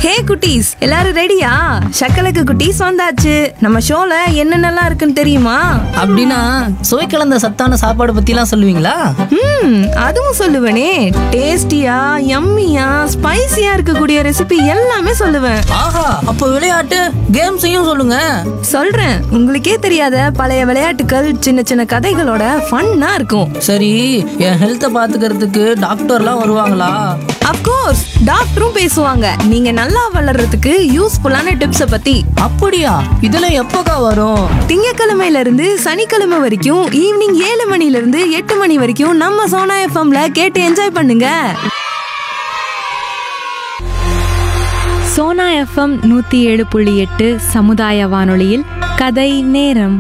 ஹே குட்டீஸ் எல்லாரும் ரெடியா சக்கலக்கு குட்டீஸ் வந்தாச்சு நம்ம ஷோல என்னென்னலாம் இருக்குன்னு தெரியுமா அப்படின்னா சுவை கலந்த சத்தான சாப்பாடு பத்திலாம் சொல்லுவீங்களா ம் அதுவும் சொல்லுவேனே டேஸ்டியா யம்மியா ஸ்பைசியா இருக்கக்கூடிய ரெசிபி எல்லாமே சொல்லுவேன் ஆஹா அப்போ விளையாட்டு கேம்ஸையும் சொல்லுங்க சொல்றேன் உங்களுக்கே தெரியாத பழைய விளையாட்டுகள் சின்ன சின்ன கதைகளோட ஃபன்னா இருக்கும் சரி என் ஹெல்த்தை பாத்துக்கிறதுக்கு டாக்டர்லாம் வருவாங்களா அப்கோர்ஸ் டாக்டரும் பேசுவாங்க நீங்க நல்லா வளர்றதுக்கு யூஸ்ஃபுல்லான டிப்ஸ பத்தி அப்படியா இதெல்லாம் எப்போக்கா வரும் திங்கக்கிழமையில இருந்து சனிக்கிழமை வரைக்கும் ஈவினிங் ஏழு மணில இருந்து எட்டு மணி வரைக்கும் நம்ம சோனா எஃப்எம்ல கேட்டு என்ஜாய் பண்ணுங்க சோனா எஃப்எம் நூத்தி ஏழு புள்ளி எட்டு சமுதாய வானொலியில் கதை நேரம்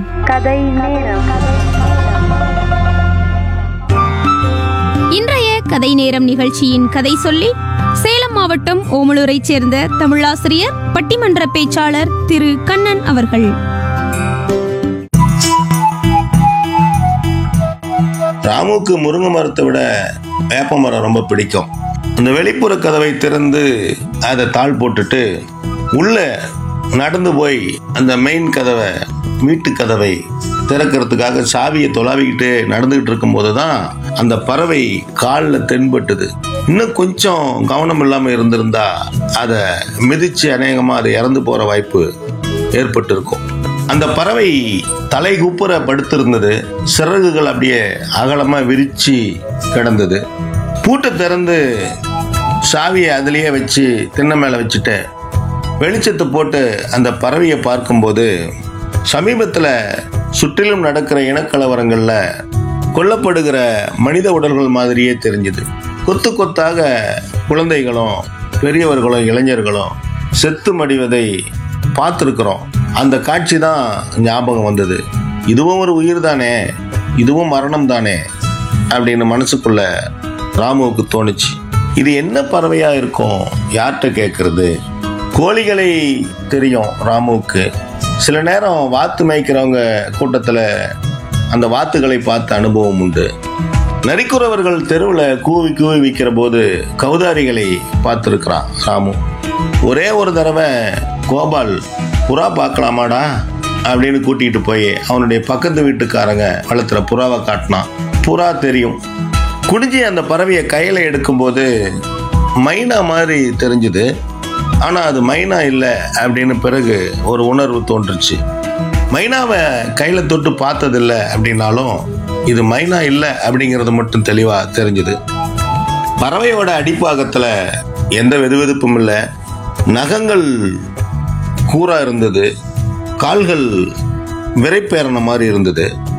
இன்றைய கதை நேரம் நிகழ்ச்சியின் கதை சொல்லி சேலம் மாவட்டம் ஓமலூரைச் சேர்ந்த தமிழாசிரியர் பட்டிமன்ற பேச்சாளர் திரு கண்ணன் அவர்கள் ராமுக்கு முருங்கை மரத்தை விட வேப்ப மரம் ரொம்ப பிடிக்கும் அந்த வெளிப்புற கதவை திறந்து அதை தாள் போட்டுட்டு உள்ள நடந்து போய் அந்த மெயின் கதவை வீட்டு கதவை திறக்கிறதுக்காக சாவியை தொலாவிக்கிட்டு நடந்துகிட்டு இருக்கும்போது தான் அந்த பறவை காலில் தென்பட்டுது இன்னும் கொஞ்சம் கவனம் இல்லாமல் இருந்திருந்தா அதை மிதிச்சு அநேகமாக அது இறந்து போகிற வாய்ப்பு ஏற்பட்டிருக்கும் அந்த பறவை தலை குப்புற படுத்திருந்தது சிறகுகள் அப்படியே அகலமா விரிச்சு கிடந்தது பூட்டை திறந்து சாவியை அதுலயே வச்சு திண்ணை மேல வச்சுட்டு வெளிச்சத்தை போட்டு அந்த பறவையை பார்க்கும்போது சமீபத்தில் சுற்றிலும் நடக்கிற இனக்கலவரங்கள்ல கொல்லப்படுகிற மனித உடல்கள் மாதிரியே தெரிஞ்சுது கொத்து கொத்தாக குழந்தைகளும் பெரியவர்களும் இளைஞர்களும் செத்து மடிவதை பார்த்துருக்குறோம் அந்த காட்சி தான் ஞாபகம் வந்தது இதுவும் ஒரு உயிர் தானே இதுவும் மரணம் தானே அப்படின்னு மனசுக்குள்ள ராமுவுக்கு தோணுச்சு இது என்ன பறவையா இருக்கும் யார்கிட்ட கேட்கறது கோழிகளை தெரியும் ராமுவுக்கு சில நேரம் வாத்து மேய்க்கிறவங்க கூட்டத்தில் அந்த வாத்துகளை பார்த்த அனுபவம் உண்டு நரிக்குறவர்கள் தெருவில் கூவி கூவி விற்கிற போது கௌதாரிகளை பார்த்துருக்கிறான் ராமு ஒரே ஒரு தடவை கோபால் புறா பார்க்கலாமாடா அப்படின்னு கூட்டிகிட்டு போய் அவனுடைய பக்கத்து வீட்டுக்காரங்க வளர்த்துற புறாவை காட்டினான் புறா தெரியும் குடிஞ்சி அந்த பறவையை கையில் எடுக்கும்போது மைனா மாதிரி தெரிஞ்சுது ஆனால் அது மைனா இல்லை அப்படின்னு பிறகு ஒரு உணர்வு தோன்றுச்சு மைனாவை கையில் தொட்டு பார்த்ததில்ல அப்படின்னாலும் இது மைனா இல்லை அப்படிங்கிறது மட்டும் தெளிவாக தெரிஞ்சுது பறவையோட அடிப்பாகத்தில் எந்த வெதுவெதுப்பும் இல்லை நகங்கள் கூரா இருந்தது கால்கள் விரைப்பேறின மாதிரி இருந்தது